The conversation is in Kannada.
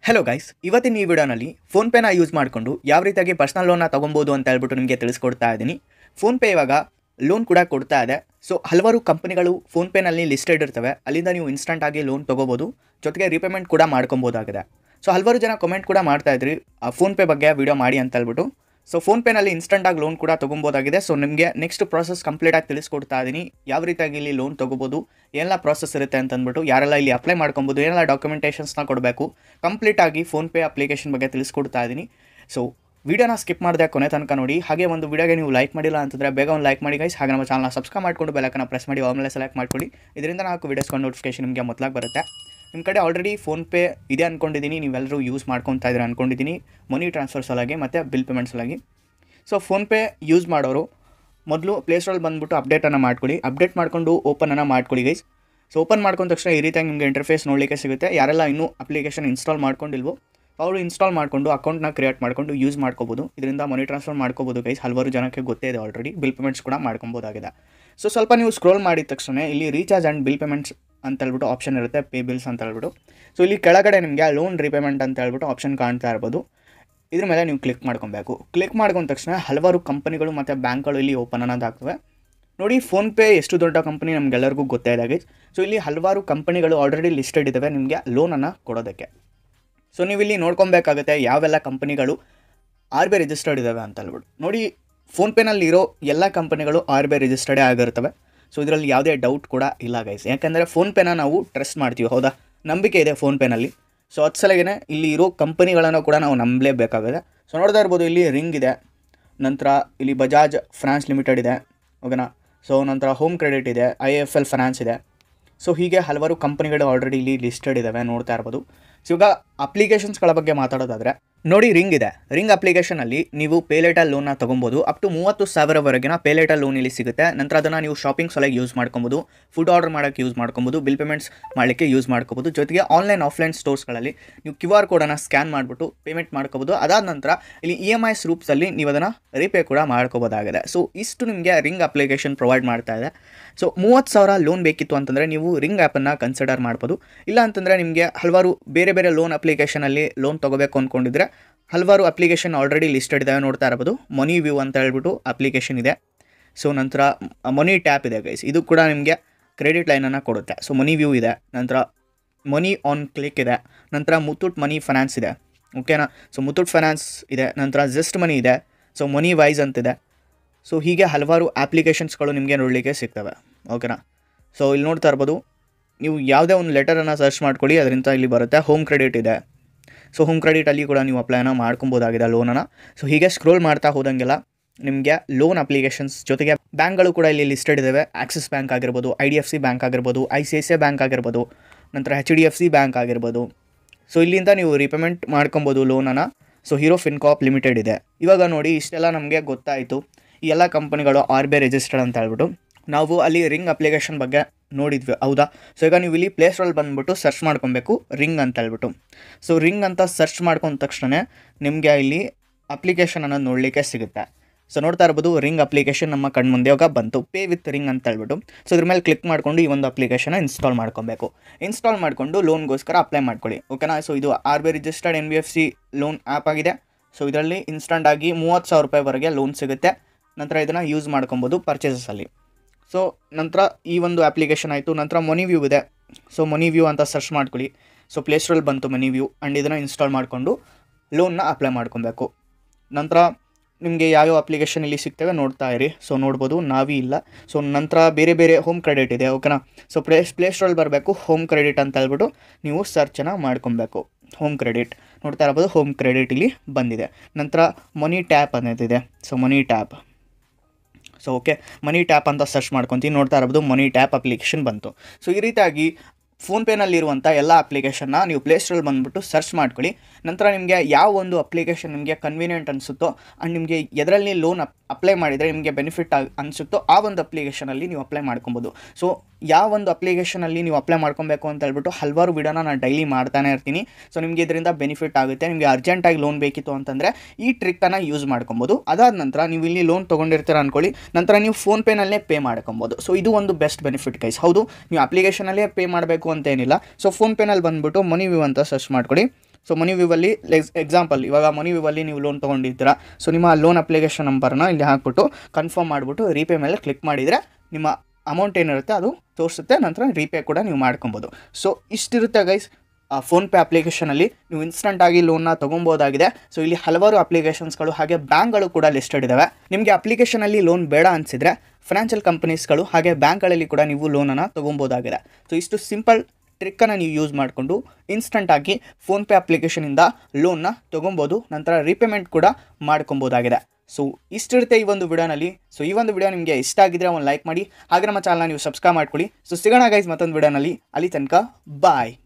ಹೆಲೋ ಗೈಸ್ ಇವತ್ತಿನ ಈ ವಿಡಿಯೋನಲ್ಲಿ ಫೋನ್ಪೇನ ಯೂಸ್ ಮಾಡಿಕೊಂಡು ಯಾವ ರೀತಿಯಾಗಿ ಪರ್ಸ್ನಲ್ ಲೋನ್ನ ತೊಗೊಬೋದು ಅಂತ ಹೇಳ್ಬಿಟ್ಟು ನಿಮಗೆ ತಿಳಿಸ್ಕೊಡ್ತಾ ಇದ್ದೀನಿ ಫೋನ್ಪೇ ಇವಾಗ ಲೋನ್ ಕೂಡ ಕೊಡ್ತಾ ಇದೆ ಸೊ ಹಲವಾರು ಕಂಪನಿಗಳು ಫೋನ್ಪೇನಲ್ಲಿ ಲಿಸ್ಟೆಡ್ ಇರ್ತವೆ ಅಲ್ಲಿಂದ ನೀವು ಇನ್ಸ್ಟಂಟ್ ಆಗಿ ಲೋನ್ ತೊಗೋಬೋದು ಜೊತೆಗೆ ರೀಪೇಮೆಂಟ್ ಕೂಡ ಮಾಡ್ಕೊಬೋದಾಗಿದೆ ಸೊ ಹಲವಾರು ಜನ ಕಮೆಂಟ್ ಕೂಡ ಮಾಡ್ತಾ ಇದ್ರಿ ಫೋನ್ಪೇ ಬಗ್ಗೆ ವಿಡಿಯೋ ಮಾಡಿ ಅಂತ ಹೇಳ್ಬಿಟ್ಟು ಸೊ ಫೋನ್ಪೇನಲ್ಲಿ ಇನ್ಸ್ಟಂಟಾಗಿ ಲೋನ್ ಕೂಡ ತೊಗೊಬೋದಾಗಿದೆ ಸೊ ನಿಮಗೆ ನೆಕ್ಸ್ಟ್ ಪ್ರಾಸೆಸ್ ಕಂಪ್ಲೀಟಾಗಿ ತಿಳಿಸ್ಕೊಡ್ತಾ ಇದ್ದೀನಿ ಯಾವ ರೀತಿಯಾಗಿ ಇಲ್ಲಿ ಲೋನ್ ತೊಗೋಬೋದು ಏನೆಲ್ಲ ಪ್ರಾಸೆಸ್ ಇರುತ್ತೆ ಅಂತ ಅಂದ್ಬಿಟ್ಟು ಯಾರೆಲ್ಲ ಇಲ್ಲಿ ಅಪ್ಲೈ ಮಾಡ್ಕೊಬೋದು ಏನೆಲ್ಲ ಡಾಕ್ಯುಮೆಂಟೇಷನ್ಸ್ನ ಕೊಡಬೇಕು ಕಂಪ್ಲೀಟಾಗಿ ಫೋನ್ಪೇ ಅಪ್ಲಿಕೇಶನ್ ಬಗ್ಗೆ ತಿಳಿಸ್ಕೊಡ್ತಾ ಇದ್ದೀನಿ ಸೊ ವಿಡಿಯೋನ ಸ್ಕಿಪ್ ಮಾಡಿದೆ ಕೊನೆ ತನಕ ನೋಡಿ ಹಾಗೆ ಒಂದು ವಿಡಿಯೋಗೆ ನೀವು ಲೈಕ್ ಮಾಡಿಲ್ಲ ಅಂತಂದರೆ ಬೇಗ ಒಂದು ಲೈಕ್ ಮಾಡಿ ಗೈಸ್ ಹಾಗೆ ನಮ್ಮ ಚಾನಲ್ನ ಸಬ್ಸ್ಕ್ರೈಬ್ ಮಾಡಿಕೊಂಡು ಬೆಲಕನ್ನ ಪ್ರೆಸ್ ಮಾಡಿ ಆಮೇಲೆ ಸೆಲೆಕ್ಟ್ ಮಾಡ್ಕೊಳ್ಳಿ ಇದರಿಂದ ನಾಲ್ಕು ವೀಡಿಯೋಸ್ಕೊಂಡು ನೋಟಿಫಿಕೇಶನ್ ನಿಮಗೆ ಮೊದಲಾಗಿ ಬರುತ್ತೆ ನಿಮ್ಮ ಕಡೆ ಆಲ್ರೆಡಿ ಫೋನ್ಪೇ ಇದೆ ಅಂದ್ಕೊಂಡಿದ್ದೀನಿ ನೀವೆಲ್ಲರೂ ಯೂಸ್ ಮಾಡ್ಕೊತಾ ಇದ್ದೀರಾ ಅಂದ್ಕೊಂಡಿದ್ದೀನಿ ಮನಿ ಟ್ರಾನ್ಸ್ಫರ್ ಸಲುವಾಗಿ ಮತ್ತು ಬಿಲ್ ಪೇಮೆಂಟ್ ಸಲುವಾಗಿ ಸೊ ಫೋನ್ಪೇ ಯೂಸ್ ಮಾಡೋರು ಮೊದಲು ಪ್ಲೇಸ್ಟೋರಲ್ಲಿ ಬಂದುಬಿಟ್ಟು ಅಪ್ಡೇಟನ್ನು ಮಾಡ್ಕೊಳ್ಳಿ ಅಪ್ಡೇಟ್ ಮಾಡಿಕೊಂಡು ಓಪನನ್ನು ಮಾಡ್ಕೊಳ್ಳಿ ಗೈಸ್ ಸೊ ಓಪನ್ ಮಾಡ್ಕೊಂಡ ತಕ್ಷಣ ಈ ರೀತಿಯಾಗಿ ನಿಮಗೆ ಇಂಟರ್ಫೇಸ್ ನೋಡಲಿಕ್ಕೆ ಸಿಗುತ್ತೆ ಯಾರೆಲ್ಲ ಇನ್ನೂ ಅಪ್ಲಿಕೇಶನ್ ಇನ್ಸ್ಟಾಲ್ ಮಾಡ್ಕೊಂಡಿಲ್ವೋ ಅವರು ಇನ್ಸ್ಟಾಲ್ ಮಾಡಿಕೊಂಡು ಅಕೌಂಟ್ನ ಕ್ರಿಯೇಟ್ ಮಾಡಿಕೊಂಡು ಯೂಸ್ ಮಾಡ್ಕೋಬೋದು ಇದರಿಂದ ಮನಿ ಟ್ರಾನ್ಸ್ಫರ್ ಮಾಡ್ಕೋಬೋದು ಗೈಸ್ ಹಲವಾರು ಜನಕ್ಕೆ ಗೊತ್ತೇ ಇದೆ ಆಲ್ರೆಡಿ ಬಿಲ್ ಪೇಮೆಂಟ್ಸ್ ಕೂಡ ಮಾಡ್ಕೊಬೋದಾಗಿದೆ ಸೊ ಸ್ವಲ್ಪ ನೀವು ಸ್ಕ್ರೋಲ್ ಮಾಡಿದ ತಕ್ಷಣ ಇಲ್ಲಿ ರೀಚಾರ್ಜ್ ಆ್ಯಂಡ್ ಬಿಲ್ ಪೇಮೆಂಟ್ಸ್ ಅಂತ ಹೇಳ್ಬಿಟ್ಟು ಆಪ್ಷನ್ ಇರುತ್ತೆ ಪೇ ಬಿಲ್ಸ್ ಅಂತ ಹೇಳ್ಬಿಟ್ಟು ಸೊ ಇಲ್ಲಿ ಕೆಳಗಡೆ ನಿಮಗೆ ಲೋನ್ ರೀಪೇಮೆಂಟ್ ಅಂತ ಹೇಳ್ಬಿಟ್ಟು ಆಪ್ಷನ್ ಕಾಣ್ತಾ ಇರ್ಬೋದು ಇದ್ರ ಮೇಲೆ ನೀವು ಕ್ಲಿಕ್ ಮಾಡ್ಕೊಬೇಕು ಕ್ಲಿಕ್ ಮಾಡ್ಕೊಂಡ ತಕ್ಷಣ ಹಲವಾರು ಕಂಪನಿಗಳು ಮತ್ತು ಬ್ಯಾಂಕ್ಗಳು ಇಲ್ಲಿ ಓಪನ್ ಅನ್ನೋದಾಗ್ತವೆ ನೋಡಿ ಫೋನ್ಪೇ ಎಷ್ಟು ದೊಡ್ಡ ಕಂಪನಿ ನಮಗೆಲ್ಲರಿಗೂ ಗೊತ್ತೇ ಇದೆ ಸೊ ಇಲ್ಲಿ ಹಲವಾರು ಕಂಪನಿಗಳು ಆಲ್ರೆಡಿ ಲಿಸ್ಟೆಡ್ ಇದ್ದಾವೆ ನಿಮಗೆ ಲೋನನ್ನು ಕೊಡೋದಕ್ಕೆ ಸೊ ನೀವು ಇಲ್ಲಿ ನೋಡ್ಕೊಬೇಕಾಗುತ್ತೆ ಯಾವೆಲ್ಲ ಕಂಪನಿಗಳು ಆರ್ ಬಿ ರಿಜಿಸ್ಟರ್ಡ್ ಇದ್ದಾವೆ ಅಂತ ಹೇಳ್ಬಿಟ್ಟು ನೋಡಿ ಫೋನ್ಪೇನಲ್ಲಿ ಇರೋ ಎಲ್ಲ ಕಂಪನಿಗಳು ಆರ್ ಬಿ ರಿಜಿಸ್ಟರ್ಡೇ ಆಗಿರ್ತವೆ ಸೊ ಇದರಲ್ಲಿ ಯಾವುದೇ ಡೌಟ್ ಕೂಡ ಇಲ್ಲ ಗೈಸ್ ಯಾಕಂದರೆ ಫೋನ್ಪೇನ ನಾವು ಟ್ರಸ್ಟ್ ಮಾಡ್ತೀವಿ ಹೌದಾ ನಂಬಿಕೆ ಇದೆ ಫೋನ್ಪೇನಲ್ಲಿ ಸೊ ಅದು ಸಲಗೇ ಇಲ್ಲಿ ಇರೋ ಕಂಪನಿಗಳನ್ನು ಕೂಡ ನಾವು ನಂಬಲೇಬೇಕಾಗಿದೆ ಸೊ ನೋಡ್ತಾ ಇರ್ಬೋದು ಇಲ್ಲಿ ರಿಂಗ್ ಇದೆ ನಂತರ ಇಲ್ಲಿ ಬಜಾಜ್ ಫ್ರಾನ್ಸ್ ಲಿಮಿಟೆಡ್ ಇದೆ ಓಕೆನಾ ಸೊ ನಂತರ ಹೋಮ್ ಕ್ರೆಡಿಟ್ ಇದೆ ಐ ಎಫ್ ಎಲ್ ಫೈನಾನ್ಸ್ ಇದೆ ಸೊ ಹೀಗೆ ಹಲವಾರು ಕಂಪನಿಗಳು ಆಲ್ರೆಡಿ ಇಲ್ಲಿ ಲಿಸ್ಟೆಡ್ ಇದ್ದಾವೆ ನೋಡ್ತಾ ಇರ್ಬೋದು ಸೊ ಇವಾಗ ಅಪ್ಲಿಕೇಶನ್ಸ್ಗಳ ಬಗ್ಗೆ ಮಾತಾಡೋದಾದರೆ ನೋಡಿ ರಿಂಗ್ ಇದೆ ರಿಂಗ್ ಅಪ್ಲಿಕೇಶನಲ್ಲಿ ನೀವು ಪೇಲೇಟಲ್ ಲೋನ್ನ ತೊಗೊಬೋದು ಅಪ್ ಟು ಮೂವತ್ತು ಸಾವಿರವರೆಗಿನ ಪೇಲೇಟಲ್ ಲೋನ್ ಇಲ್ಲಿ ಸಿಗುತ್ತೆ ನಂತರ ಅದನ್ನು ನೀವು ಶಾಪಿಂಗ್ ಸಲುವಾಗಿ ಯೂಸ್ ಮಾಡ್ಕೊಬೋದು ಫುಡ್ ಆರ್ಡರ್ ಮಾಡೋಕ್ಕೆ ಯೂಸ್ ಮಾಡ್ಕೊಬೋದು ಬಿಲ್ ಪೇಮೆಂಟ್ಸ್ ಮಾಡಲಿಕ್ಕೆ ಯೂಸ್ ಮಾಡ್ಕೋಬೋದು ಜೊತೆಗೆ ಆನ್ಲೈನ್ ಆಫ್ಲೈನ್ ಸ್ಟೋರ್ಸ್ಗಳಲ್ಲಿ ನೀವು ಕ್ಯೂ ಆರ್ ಕೋಡನ್ನು ಸ್ಕ್ಯಾನ್ ಮಾಡಿಬಿಟ್ಟು ಪೇಮೆಂಟ್ ಮಾಡ್ಕೋಬೋದು ಅದಾದ ನಂತರ ಇಲ್ಲಿ ಇ ಎಮ್ ಐಸ್ ರೂಪ್ಸಲ್ಲಿ ನೀವು ಅದನ್ನು ರೀಪೇ ಕೂಡ ಮಾಡ್ಕೋಬೋದಾಗಿದೆ ಸೊ ಇಷ್ಟು ನಿಮಗೆ ರಿಂಗ್ ಅಪ್ಲಿಕೇಶನ್ ಪ್ರೊವೈಡ್ ಮಾಡ್ತಾ ಇದೆ ಸೊ ಮೂವತ್ತು ಸಾವಿರ ಲೋನ್ ಬೇಕಿತ್ತು ಅಂತಂದರೆ ನೀವು ರಿಂಗ್ ಆ್ಯಪನ್ನು ಕನ್ಸಿಡರ್ ಮಾಡ್ಬೋದು ಇಲ್ಲ ಅಂತಂದರೆ ನಿಮಗೆ ಹಲವಾರು ಬೇರೆ ಬೇರೆ ಲೋನ್ ಅಪ್ಲಿಕೇಶನಲ್ಲಿ ಲೋನ್ ತೊಗೋಬೇಕು ಅಂದ್ಕೊಂಡಿದ್ರೆ ಹಲವಾರು ಅಪ್ಲಿಕೇಶನ್ ಆಲ್ರೆಡಿ ಲಿಸ್ಟೆಡ್ ಇದ್ದಾವೆ ನೋಡ್ತಾ ಇರ್ಬೋದು ಮನಿ ವ್ಯೂ ಅಂತ ಹೇಳ್ಬಿಟ್ಟು ಅಪ್ಲಿಕೇಶನ್ ಇದೆ ಸೊ ನಂತರ ಮನಿ ಟ್ಯಾಪ್ ಇದೆ ಗೈಸ್ ಇದು ಕೂಡ ನಿಮಗೆ ಕ್ರೆಡಿಟ್ ಲೈನನ್ನು ಕೊಡುತ್ತೆ ಸೊ ಮನಿ ವ್ಯೂ ಇದೆ ನಂತರ ಮನಿ ಆನ್ ಕ್ಲಿಕ್ ಇದೆ ನಂತರ ಮುತ್ತೂಟ್ ಮನಿ ಫೈನಾನ್ಸ್ ಇದೆ ಓಕೆನಾ ಸೊ ಮುತ್ತೂಟ್ ಫೈನಾನ್ಸ್ ಇದೆ ನಂತರ ಜಸ್ಟ್ ಮನಿ ಇದೆ ಸೊ ಮನಿ ವೈಸ್ ಅಂತಿದೆ ಸೊ ಹೀಗೆ ಹಲವಾರು ಅಪ್ಲಿಕೇಶನ್ಸ್ಗಳು ನಿಮಗೆ ನೋಡಲಿಕ್ಕೆ ಸಿಗ್ತವೆ ಓಕೆನಾ ಸೊ ಇಲ್ಲಿ ನೋಡ್ತಾ ಇರ್ಬೋದು ನೀವು ಯಾವುದೇ ಒಂದು ಲೆಟರನ್ನು ಸರ್ಚ್ ಮಾಡ್ಕೊಳ್ಳಿ ಅದರಿಂದ ಇಲ್ಲಿ ಬರುತ್ತೆ ಹೋಮ್ ಕ್ರೆಡಿಟ್ ಇದೆ ಸೊ ಹೋಮ್ ಕ್ರೆಡಿಟಲ್ಲಿ ಕೂಡ ನೀವು ಅಪ್ಲೈನ ಮಾಡ್ಕೊಬೋದಾಗಿದೆ ಲೋನನ್ನು ಸೊ ಹೀಗೆ ಸ್ಕ್ರೋಲ್ ಮಾಡ್ತಾ ಹೋದಂಗೆಲ್ಲ ನಿಮಗೆ ಲೋನ್ ಅಪ್ಲಿಕೇಶನ್ಸ್ ಜೊತೆಗೆ ಬ್ಯಾಂಕ್ಗಳು ಕೂಡ ಇಲ್ಲಿ ಲಿಸ್ಟೆಡ್ ಇದ್ದಾವೆ ಆಕ್ಸಿಸ್ ಬ್ಯಾಂಕ್ ಆಗಿರ್ಬೋದು I D F C bank ಆಗಿರ್ಬೋದು I C I C I bank ಆಗಿರ್ಬೋದು ನಂತರ H D F C bank ಆಗಿರ್ಬೋದು ಸೊ ಇಲ್ಲಿಂದ ನೀವು ರಿಪೇಮೆಂಟ್ ಮಾಡ್ಕೊಬೋದು ಲೋನನ್ನು ಸೊ ಹೀರೋ ಫಿನ್ಕಾಪ್ ಲಿಮಿಟೆಡ್ ಇದೆ ಇವಾಗ ನೋಡಿ ಇಷ್ಟೆಲ್ಲ ನಮಗೆ ಗೊತ್ತಾಯಿತು ಈ ಎಲ್ಲ ಕಂಪನಿಗಳು ಆರ್ ಬಿ ರಿಜಿಸ್ಟರ್ಡ್ ಅಂತ ಹೇಳ್ಬಿಟ್ಟು ನಾವು ಅಲ್ಲಿ ರಿಂಗ್ ಅಪ್ಲಿಕೇಶನ್ ಬಗ್ಗೆ ನೋಡಿದ್ವಿ ಹೌದಾ ಸೊ ಈಗ ನೀವು ಇಲ್ಲಿ ಪ್ಲೇಸ್ಟೋರಲ್ಲಿ ಬಂದುಬಿಟ್ಟು ಸರ್ಚ್ ಮಾಡ್ಕೊಬೇಕು ರಿಂಗ್ ಅಂತ ಹೇಳ್ಬಿಟ್ಟು ಸೊ ರಿಂಗ್ ಅಂತ ಸರ್ಚ್ ಮಾಡ್ಕೊಂಡ ತಕ್ಷಣ ನಿಮಗೆ ಇಲ್ಲಿ ಅಪ್ಲಿಕೇಶನ್ ಅನ್ನೋದು ನೋಡಲಿಕ್ಕೆ ಸಿಗುತ್ತೆ ಸೊ ನೋಡ್ತಾ ಇರ್ಬೋದು ರಿಂಗ್ ಅಪ್ಲಿಕೇಶನ್ ನಮ್ಮ ಕಣ್ಮುಂದೆ ಇವಾಗ ಬಂತು ಪೇ ವಿತ್ ರಿಂಗ್ ಅಂತ ಹೇಳ್ಬಿಟ್ಟು ಸೊ ಇದ್ರ ಮೇಲೆ ಕ್ಲಿಕ್ ಮಾಡಿಕೊಂಡು ಈ ಒಂದು ಅಪ್ಲಿಕೇಶನ್ ಇನ್ಸ್ಟಾಲ್ ಮಾಡ್ಕೊಬೇಕು ಇನ್ಸ್ಟಾಲ್ ಮಾಡಿಕೊಂಡು ಲೋನ್ಗೋಸ್ಕರ ಅಪ್ಲೈ ಮಾಡ್ಕೊಳ್ಳಿ ಓಕೆನಾ ಸೊ ಇದು R B registered N B F C loan app ಆಗಿದೆ ಸೊ ಇದರಲ್ಲಿ ಇನ್ಸ್ಟಂಟ್ ಆಗಿ ಮೂವತ್ತು ಸಾವಿರ ರೂಪಾಯಿವರೆಗೆ ಲೋನ್ ಸಿಗುತ್ತೆ ನಂತರ ಇದನ್ನು ಯೂಸ್ ಮಾಡ್ಕೊಬೋದು ಪರ್ಚೇಸಸಲ್ಲಿ ಸೊ ನಂತರ ಈ ಒಂದು ಅಪ್ಲಿಕೇಶನ್ ಆಯಿತು ನಂತರ ಮನಿ ವ್ಯೂ ಇದೆ ಸೊ ಮನಿ ವ್ಯೂ ಅಂತ ಸರ್ಚ್ ಮಾಡ್ಕೊಳ್ಳಿ ಸೊ ಪ್ಲೇಸ್ಟೋರಲ್ಲಿ ಬಂತು ಮನಿ ವ್ಯೂ ಆ್ಯಂಡ್ ಇದನ್ನು ಇನ್ಸ್ಟಾಲ್ ಮಾಡಿಕೊಂಡು ಲೋನ್ನ ಅಪ್ಲೈ ಮಾಡ್ಕೊಬೇಕು ನಂತರ ನಿಮಗೆ ಯಾವ್ಯಾವ ಅಪ್ಲಿಕೇಶನ್ ಇಲ್ಲಿ ಸಿಗ್ತವೆ ನೋಡ್ತಾ ಇರಿ ಸೊ ನೋಡ್ಬೋದು ನಾವಿ ಇಲ್ಲ ಸೊ ನಂತರ ಬೇರೆ ಬೇರೆ ಹೋಮ್ ಕ್ರೆಡಿಟ್ ಇದೆ ಓಕೆನಾ ಸೊ ಪ್ಲೇ ಪ್ಲೇಸ್ಟೋರಲ್ಲಿ ಬರಬೇಕು ಹೋಮ್ ಕ್ರೆಡಿಟ್ ಅಂತ ಹೇಳ್ಬಿಟ್ಟು ನೀವು ಸರ್ಚನ್ನು ಮಾಡ್ಕೊಬೇಕು ಹೋಮ್ ಕ್ರೆಡಿಟ್ ನೋಡ್ತಾ ಇರ್ಬೋದು ಹೋಮ್ ಕ್ರೆಡಿಟ್ ಇಲ್ಲಿ ಬಂದಿದೆ ನಂತರ ಮನಿ ಟ್ಯಾಪ್ ಅನ್ನೋದಿದೆ so Money Tap so okay Money Tap ಅಂತ ಸರ್ಚ್ ಮಾಡ್ಕೊತೀವಿ ನೋಡ್ತಾ ಇರ್ಬೋದು ಮನಿ ಟ್ಯಾಪ್ ಅಪ್ಲಿಕೇಶನ್ ಬಂತು ಸೊ ಈ ರೀತಿಯಾಗಿ ಫೋನ್ಪೇನಲ್ಲಿರುವಂಥ ಎಲ್ಲ ಅಪ್ಲಿಕೇಶನ್ನ ನೀವು ಪ್ಲೇಸ್ಟೋರಲ್ಲಿ ಬಂದುಬಿಟ್ಟು ಸರ್ಚ್ ಮಾಡ್ಕೊಳ್ಳಿ ನಂತರ ನಿಮಗೆ ಯಾವ ಒಂದು ಅಪ್ಲಿಕೇಶನ್ ನಿಮಗೆ ಕನ್ವೀನಿಯೆಂಟ್ ಅನಿಸುತ್ತೋ ಆ್ಯಂಡ್ ನಿಮಗೆ ಎದರಲ್ಲಿ ಲೋನ್ ಅಪ್ ಅಪ್ಲೈ ಮಾಡಿದರೆ ನಿಮಗೆ ಬೆನಿಫಿಟ್ ಆಗಿ ಅನಿಸುತ್ತೋ ಆ ಒಂದು ಅಪ್ಲಿಕೇಶನಲ್ಲಿ ನೀವು ಅಪ್ಲೈ ಮಾಡ್ಕೊಬೋದು ಸೊ ಯಾವ ಒಂದು ಅಪ್ಲಿಕೇಶನಲ್ಲಿ ನೀವು ಅಪ್ಲೈ ಮಾಡ್ಕೊಬೇಕು ಅಂತ ಹೇಳ್ಬಿಟ್ಟು ಹಲವಾರು ವಿಡಿಯೋನ ನಾನು ಡೈಲಿ ಮಾಡ್ತಾನೆ ಇರ್ತೀನಿ ಸೊ ನಿಮಗೆ ಇದರಿಂದ ಬೆನಿಫಿಟ್ ಆಗುತ್ತೆ ನಿಮಗೆ ಅರ್ಜೆಂಟಾಗಿ ಲೋನ್ ಬೇಕಿತ್ತು ಅಂತಂದರೆ ಈ ಟ್ರಿಕ್ಕನ್ನು ಯೂಸ್ ಮಾಡ್ಕೊಬೋದು ಅದಾದ ನಂತರ ನೀವು ಇಲ್ಲಿ ಲೋನ್ ತೊಗೊಂಡಿರ್ತೀರ ಅಂದ್ಕೊಳ್ಳಿ ನಂತರ ನೀವು ಫೋನ್ಪೇನಲ್ಲೇ ಪೇ ಮಾಡ್ಕೊಬೋದು ಸೊ ಇದು ಒಂದು ಬೆಸ್ಟ್ ಬೆನಿಫಿಟ್ ಗೈಸ್ ಹೌದು ನೀವು ಅಪ್ಲಿಕೇಶನಲ್ಲೇ ಪೇ ಮಾಡಬೇಕು ಅಂತ ಏನಿಲ್ಲ ಸೊ ಫೋನ್ಪೇನಲ್ಲಿ ಬಂದುಬಿಟ್ಟು ಮನಿ ವ್ಯೂ ಅಂತ ಸರ್ಚ್ ಮಾಡ್ಕೊಳ್ಳಿ ಸೊ ಮನಿ ವಿವಲ್ಲಿ ಎಕ್ಸಾಂಪಲ್ ಇವಾಗ ಮನಿ ವಿವಲ್ಲಿ ನೀವು ಲೋನ್ ತೊಗೊಂಡಿದ್ದೀರಾ ಸೊ ನಿಮ್ಮ ಲೋನ್ ಅಪ್ಲಿಕೇಶನ್ ನಂಬರ್ನ ಇಲ್ಲಿ ಹಾಕ್ಬಿಟ್ಟು ಕನ್ಫರ್ಮ್ ಮಾಡಿಬಿಟ್ಟು ರೀಪೇ ಮೇಲೆ ಕ್ಲಿಕ್ ಮಾಡಿದರೆ ನಿಮ್ಮ ಅಮೌಂಟ್ ಏನಿರುತ್ತೆ ಅದು ತೋರಿಸುತ್ತೆ ನಂತರ ರೀಪೇ ಕೂಡ ನೀವು ಮಾಡ್ಕೊಬೋದು ಸೊ ಇಷ್ಟಿರುತ್ತೆ ಗೈಸ್ ಫೋನ್ಪೇ ಅಪ್ಲಿಕೇಶನಲ್ಲಿ ನೀವು ಇನ್ಸ್ಟಂಟಾಗಿ ಲೋನ್ನ ತೊಗೊಬೋದಾಗಿದೆ ಸೊ ಇಲ್ಲಿ ಹಲವಾರು ಅಪ್ಲಿಕೇಶನ್ಸ್ಗಳು ಹಾಗೆ ಬ್ಯಾಂಕ್ಗಳು ಕೂಡ ಲಿಸ್ಟೆಡ್ ಇದ್ದಾವೆ ನಿಮಗೆ ಅಪ್ಲಿಕೇಶನಲ್ಲಿ ಲೋನ್ ಬೇಡ ಅನಿಸಿದರೆ ಫೈನಾನ್ಷಿಯಲ್ ಕಂಪನೀಸ್ಗಳು ಹಾಗೆ ಬ್ಯಾಂಕ್ಗಳಲ್ಲಿ ಕೂಡ ನೀವು ಲೋನನ್ನು ತೊಗೊಬೋದಾಗಿದೆ ಸೊ ಇಷ್ಟು ಸಿಂಪಲ್ ಟ್ರಿಕ್ಕನ್ನು ನೀವು ಯೂಸ್ ಮಾಡಿಕೊಂಡು ಇನ್ಸ್ಟಂಟಾಗಿ ಫೋನ್ಪೇ ಅಪ್ಲಿಕೇಶನಿಂದ ಲೋನ್ನ ತೊಗೊಬೋದು ನಂತರ ರೀಪೇಮೆಂಟ್ ಕೂಡ ಮಾಡ್ಕೊಬೋದಾಗಿದೆ ಸೊ ಇಷ್ಟಿರುತ್ತೆ ಈ ಒಂದು ವಿಡಿಯೋನಲ್ಲಿ ಸೊ ಈ ಒಂದು ವಿಡಿಯೋ ನಿಮಗೆ ಇಷ್ಟ ಆಗಿದ್ರೆ ಒಂದು ಲೈಕ್ ಮಾಡಿ ಹಾಗೆ ನಮ್ಮ ಚಾನಲ್ನ ನೀವು ಸಬ್ಸ್ಕ್ರೈಬ್ ಮಾಡ್ಕೊಳ್ಳಿ ಸೊ ಸಿಗೋಣ ಗೈಸ್ ಮತ್ತೊಂದು ವಿಡಿಯೋನಲ್ಲಿ ಅಲ್ಲಿ ತನಕ ಬಾಯ್